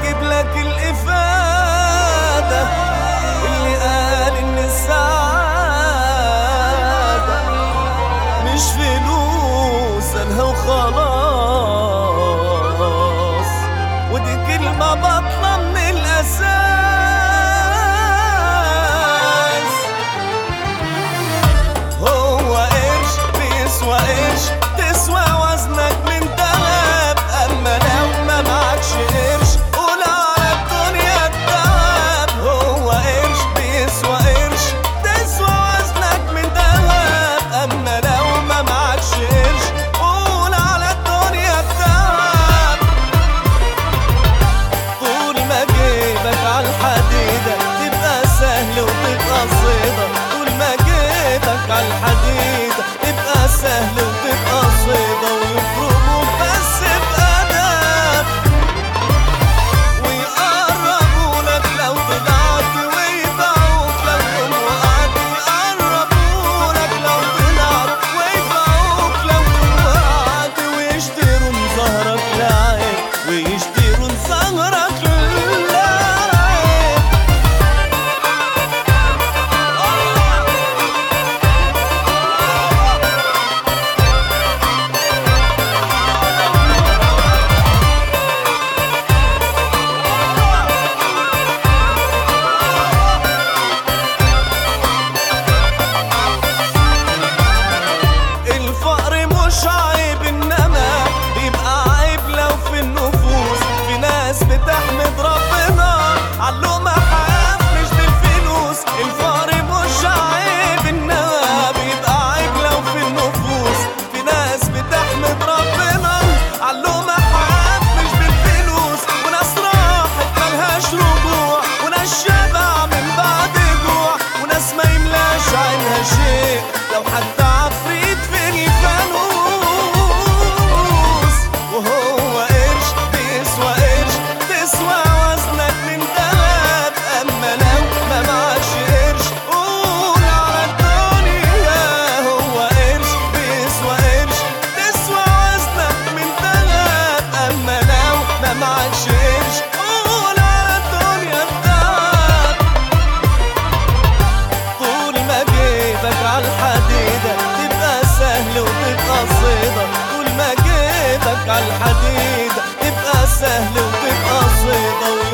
واجيب لك الافاده اللي قال ان السعاده مش فلوس انها وخلاص ودي كلمه بطلة من الاساس هو قرش بيسوى قرش تسوى وزنك من دهب اما لو ما معكش قرش قول على الدنيا الدهب هو قرش بيسوى قرش تسوى وزنك من دهب اما لو ما معكش قرش قول على الدنيا الدهب طول ما جيبك على الحديدة تبقى سهل وتبقى صيدة طول ما جيبك على الحديدة تبقى سهل وتبقى صيدة ويفرموك بس بأدب ويقربوا لك لو طلعت ويبيعوك لو يوم وقعت يقربوا لك لو طلعت ويبيعوك لو يوم وقعت ويشتروا من ظهرك لعيب ويشتروا من ظهرك لعيب الفقر مش عيب انما بيبقى عيب لو في النفوس في ناس بتحمد ربنا علو محاف مش بالفلوس الفقر مش عيب انما بيبقى عيب لو في النفوس في ناس بتحمد ربنا علو محاف مش بالفلوس وناس راحت ملهاش رجوع وناس شبع من بعد جوع وناس ما يملاش عينها شيء لو حتى عفريت في الفانوس وهو قرش بيسوى قرش تسوى وزنك من دهب اما لو ما معكش قرش قول على الدنيا هو قرش بيسوى قرش تسوى وزنك من دهب اما لو ما معكش قرش قول على الدنيا الدهب طول ما جيبك على الحديدة تبقى سهل وتبقى صيدة طول ما جيبك على الحديدة تبقى سهل وتبقى صيدة